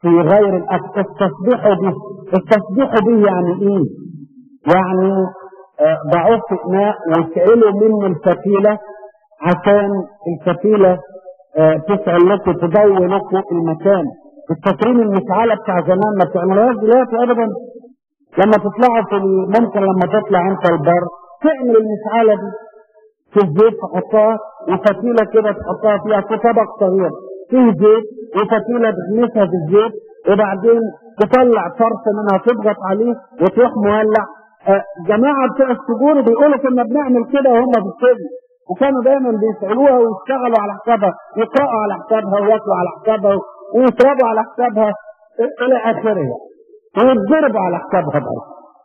في غير الأكل التصبيح به التصبيح به يعني إيه؟ يعني آه، ضعوه في إناء واسعلوا منه الفتيلة عشان الفتيلة آه، تسعل لكم تضوي لكم المكان التكريم المسعلة بتاع زمان ما بتعملوهاش دلوقتي أبدا لما تطلعوا في ال- ممكن لما تطلع أنت البر تعمل المسعلة دي في الزيت تحطها وفتيلة كده تحطها فيها في طبق صغير فيه زيت وفتيلة تغمسها في الزيت وبعدين تطلع طرف منها تضغط عليه وتروح مولع آه، جماعة بتوع السجون بيقولوا كنا بنعمل كده وهم في السجن وكانوا دايما بيسألوها ويشتغلوا على حسابها يقرأوا على حسابها وياكلوا على حسابها ويشربوا على حسابها إلى آخره ويتضربوا على حسابها برضه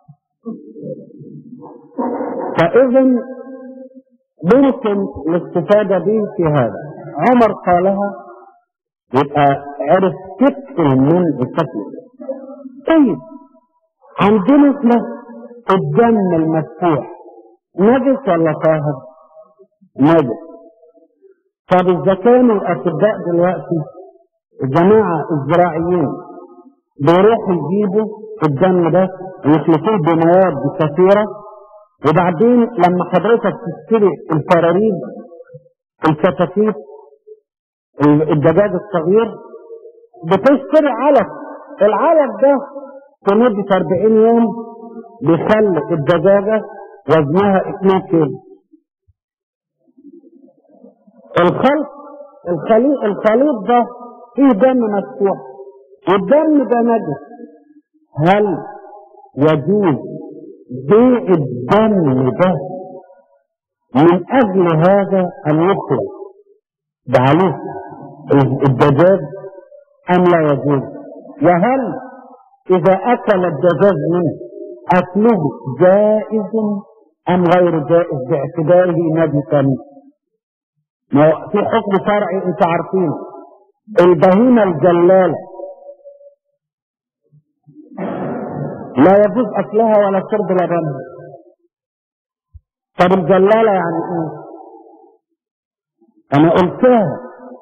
فإذا ممكن الاستفادة به في هذا عمر قالها يبقى عرف فكر من الشكل طيب عندنا احنا الدم المفتوح نجس ولا طاهر؟ نجس طب اذا كانوا الاطباء دلوقتي الجماعه الزراعيين بيروحوا يجيبوا الدم ده ويخلطوه بمواد كثيره وبعدين لما حضرتك تشتري الفراريد الكتاكيت الدجاج الصغير بتشتري علف العلف ده في مدة 40 يوم بيخلي الدجاجة وزنها 2 كيلو الخلط الخليط الخليط ده فيه دم مفتوح والدم ده نجس هل يجوز بيع الدم ده من اجل هذا ان يخلق بعليه الدجاج ام لا يجوز وهل اذا اكل الدجاج منه اكله جائز ام غير جائز باعتباره نجسا ما هو في حكم شرعي انت عارفينه البهيمه الجلاله لا يجوز اكلها ولا شرب لبنها طب الجلاله يعني ايه انا قلتها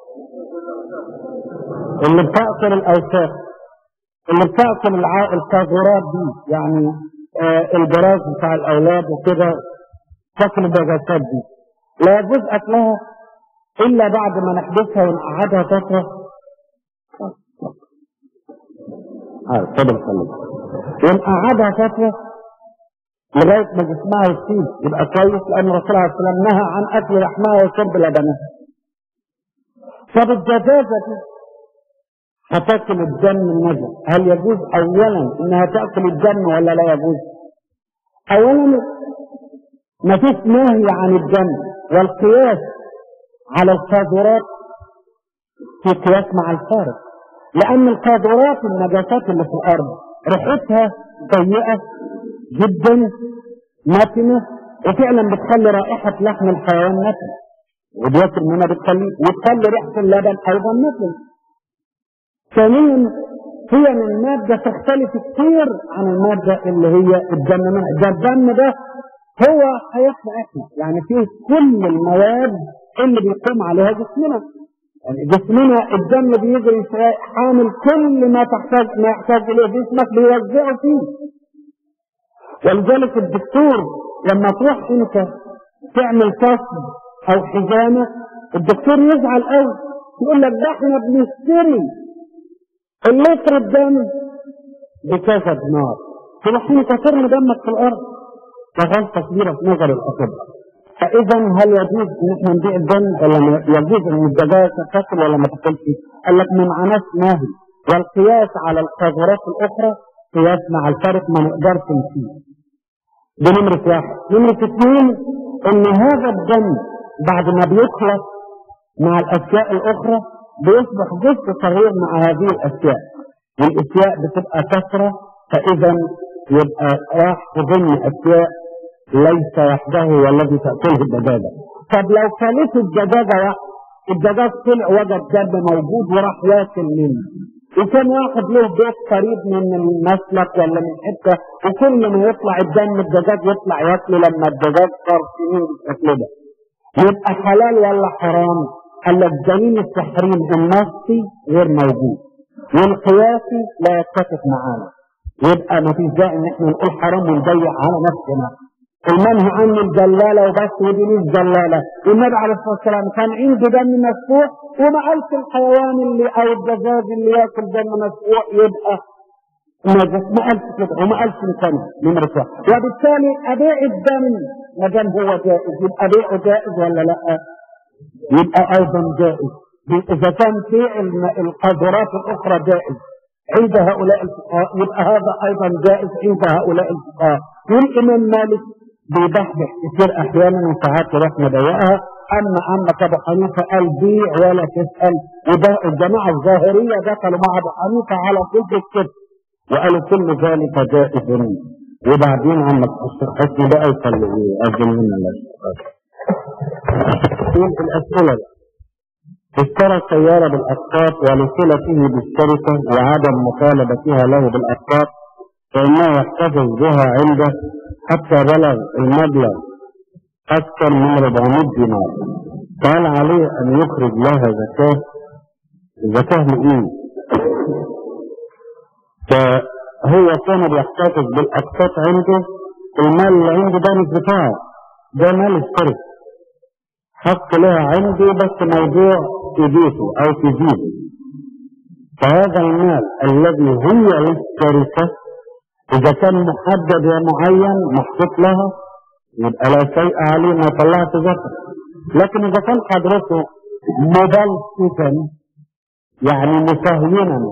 اللي بتاكل الاوساخ اللي بتاكل الع- القاذورات دي يعني آه البراز بتاع الاولاد وكده تاكل النجاسات دي لا يجوز اكلها الا بعد ما نحبسها ونقعدها فتره اه اتفضل خليك ونقعدها فتره لغايه ما جسمها يسيب يبقى كويس لان الرسول عليه السلام نهى عن اكل لحمها وشرب لبنها طب الدجاجه دي هتاكل الدم النجس هل يجوز اولا انها تاكل الدم ولا لا يجوز اولا ما فيش نهي عن الدم والقياس على القاذورات في قياس مع الفارق لان القاذورات النجاسات اللي في الارض ريحتها سيئه جدا متنه وفعلا بتخلي رائحه لحم الحيوان متنه وديت منها بتخلي وتخلي ريحه اللبن ايضا متنه ثانيا هي من مادة تختلف كتير عن المادة اللي هي الدم منها ده الدم ده هو حياتنا احنا يعني فيه كل المواد اللي بيقوم عليها جسمنا يعني جسمنا الدم بيجري في- حامل كل ما تحتاج ما يحتاج اليه جسمك بيوزعه فيه ولذلك الدكتور لما تروح انت تعمل فصل او حزامه الدكتور يزعل قوي يقول لك ده احنا بنشتري اللتر الدم بكذا دينار تروح انت ترمي دمك في الارض ده غلطه كبيره في نظر الاطباء فاذا هل يجوز ان احنا نبيع الدم ولا ما يجوز ان الدجاجه تاكل ولا ما تاكلش؟ قال لك ما معناش ناهي والقياس على القاذورات الاخرى قياس مع الفرق ما نقدرش نشيل دي نمرة واحد نمرة اثنين ان هذا الدم بعد ما بيخلط مع الاشياء الاخرى بيصبح جزء صغير مع هذه الاشياء والاشياء بتبقى كثرة فاذا يبقى راح في ضمن اشياء ليس وحده هو الذي تأكله الدجاجة طب لو كلت الدجاجة واحد الدجاج طلع وجد دم موجود وراح ياكل منه وكان واحد له بيت قريب من المسلك ولا من حته وكل ما يطلع الدم الدجاج يطلع ياكله لما الدجاج صار سنين بالشكل ده يبقى حلال ولا حرام؟ قال لك دليل التحريم النصي غير موجود والقياسي لا يتفق معانا يبقى ما فيش داعي ان احنا نقول حرام ونضيع على نفسنا المنهي عنه الجلاله وبس ودي مش جلاله النبي عليه الصلاه والسلام كان عنده دم مسفوح وما قالش الحيوان اللي او الدجاج اللي ياكل دم مسفوح يبقى نجس ما قالش كده وما قالش مثلا نمرة واحد وبالتالي ابيع الدم ما دام هو جائز يبقى بيعه جائز ولا لا؟ يبقى ايضا جائز اذا كان بيع القاذورات الاخرى جائز عند هؤلاء الفقهاء يبقى هذا ايضا جائز عند هؤلاء الفقهاء والامام مالك بيبحبح كتير احيانا وساعات يروح مضيقها اما عمك ابو حنيفه قال بيع ولا تسال وده الجماعه الظاهريه دخلوا مع ابو حنيفه على كل الكذب وقالوا كل ذلك جائز وبعدين عمك الشيخ حسني بقى يصلي يأذن لنا الاسئله بقى اشترى السيارة بالأقساط ولصلته بالشركة وعدم مطالبتها له بالأقساط فإنه يحتفظ بها عنده حتى بلغ المبلغ أكثر من 400 دينار فهل عليه أن يخرج لها زكاة زكاة لإيه؟ فهو كان بيحتفظ بالأقساط عنده المال اللي عنده ده مش بتاعه ده مال الشركة حق لها عنده بس موضوع تضيفه أو تزيده فهذا المال الذي هي للشركة إذا كان محدد ومعين محطوط لها يبقى لا شيء عليه ما طلعت زكاة لكن إذا كان حضرته مبلسكا يعني مسهينا يعني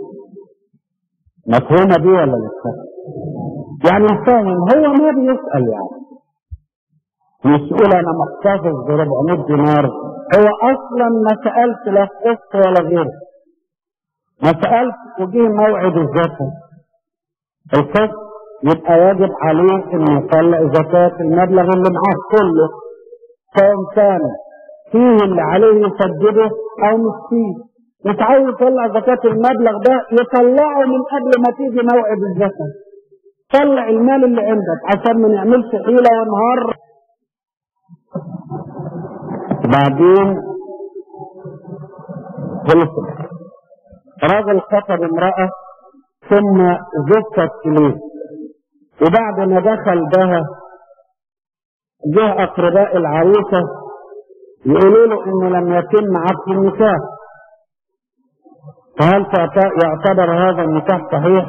مفهومة دي ولا لسه؟ يعني مساهم هو ما بيسأل يعني مش يقول أنا محتفظ ب 400 دينار هو أصلا ما سألت لا قسط ولا غيره ما سألت وجه موعد الزكاة القسط يبقى واجب عليه انه يطلع زكاة المبلغ اللي معاه كله سواء كان فيه اللي عليه يسدده او مش فيه مش عايز يطلع زكاة المبلغ ده يطلعه من قبل ما تيجي موعد الزكاة طلع المال اللي عندك عشان ما نعملش حيلة ونهار بعدين خلص راجل خطب امرأة ثم زفت إليه وبعد ما دخل بها جه أقرباء العروسة يقولوا له إنه لم يتم عقد النكاح فهل يعتبر هذا النكاح صحيح؟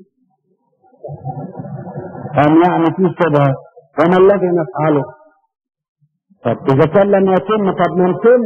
أم يعني في شبهة وما الذي نفعله؟ طب إذا كان لم يتم طب ما يتم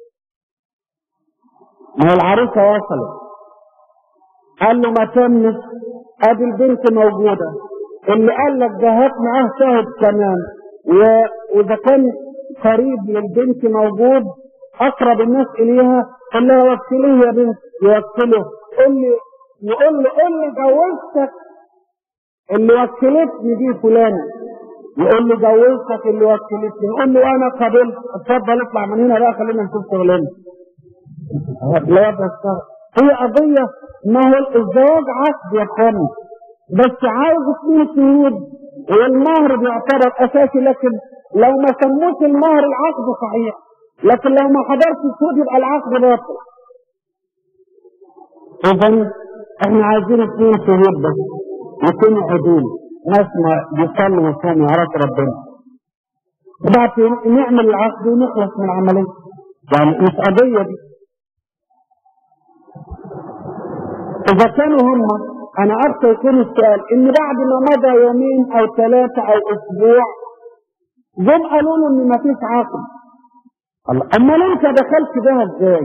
ما هي العروسة وصلت قال له ما تمش ادي البنت موجودة اللي قال لك ده هات معاه شاهد كمان واذا كان قريب للبنت موجود اقرب الناس اليها قال لها وكليه يا بنت يوكله قول لي يقول له قول لي جوزتك اللي وكلتني دي فلانه يقول له جوزتك اللي وكلتني يقول له انا قبلت اتفضل اطلع من هنا بقى خلينا نشوف شغلنا لا بس هي قضية ما هو الزواج عقد يا اخواني بس عاوز اثنين شهود والمهر بيعتبر اساسي لكن لو ما سموش المهر العقد صحيح لكن لو ما حضرش الشهود يبقى العقد باطل اذا احنا عايزين اثنين شهود بس يكونوا عدول ناس ما يصلوا ويصوموا يعرفوا ربنا وبعدين نعمل العقد ونخلص من العملية يعني مش قضية دي إذا كانوا هم أنا أخشى يكون السؤال إن بعد ما مضى يومين أو ثلاثة أو أسبوع جم قالوا له إن مفيش عقد الله أمال أنت دخلت بها إزاي؟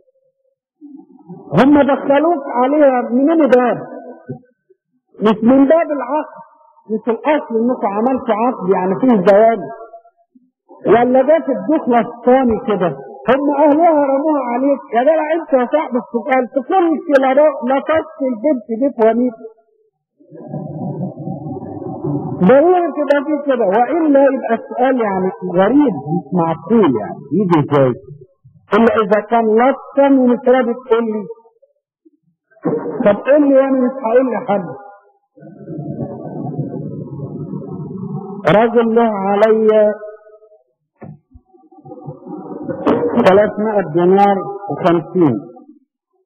هم دخلوك عليها من أي باب؟ مش من باب العقد مش الأصل إنكم عملتوا عقد يعني فيه زواج ولا جت الدخلة الثاني كده هم اهلها رموها عليك يا جدع انت يا صاحب السؤال تقولش لا لا تصل البنت دي فوانيك ضروري تبقى في كده والا يبقى السؤال يعني غريب مش معقول يعني يجي ازاي الا اذا كان لطا ومش راضي تقول لي طب قول لي وانا مش هقول لحد راجل له عليا 300 دينار وخمسين